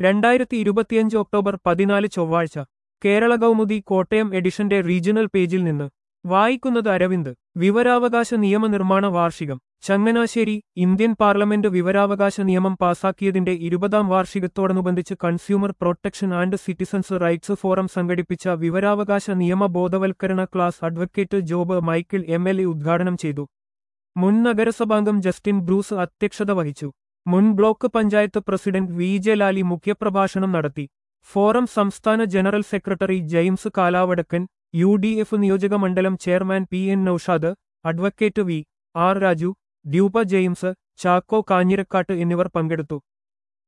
രണ്ടായിരത്തി ഇരുപത്തിയഞ്ച് ഒക്ടോബർ പതിനാല് ചൊവ്വാഴ്ച കേരള കൗമുദി കോട്ടയം എഡിഷന്റെ റീജിയണൽ പേജിൽ നിന്ന് വായിക്കുന്നത് അരവിന്ദ് വിവരാവകാശ നിയമനിർമ്മാണ വാർഷികം ചങ്ങനാശ്ശേരി ഇന്ത്യൻ പാർലമെന്റ് വിവരാവകാശ നിയമം പാസാക്കിയതിന്റെ ഇരുപതാം വാർഷികത്തോടനുബന്ധിച്ച് consumer protection and citizens rights forum സംഘടിപ്പിച്ച വിവരാവകാശ നിയമ ബോധവൽക്കരണ class advocate Job Michael M L A ഉദ്ഘാടനം ചെയ്തു മുൻ നഗരസഭാംഗം ജസ്റ്റിൻ ബ്രൂസ് അധ്യക്ഷത വഹിച്ചു മുൻ block panchayat president V J Lali മുഖ്യപ്രഭാഷണം നടത്തി ഫോറം സംസ്ഥാന general secretary James Kalavadakkan U D F നിയോജക മണ്ഡലം chairman P N Noushad advocate V R Raju ഡ്യൂപ ജെയിംസ് ചാക്കോ കാഞ്ഞിരക്കാട്ട് എന്നിവർ പങ്കെടുത്തു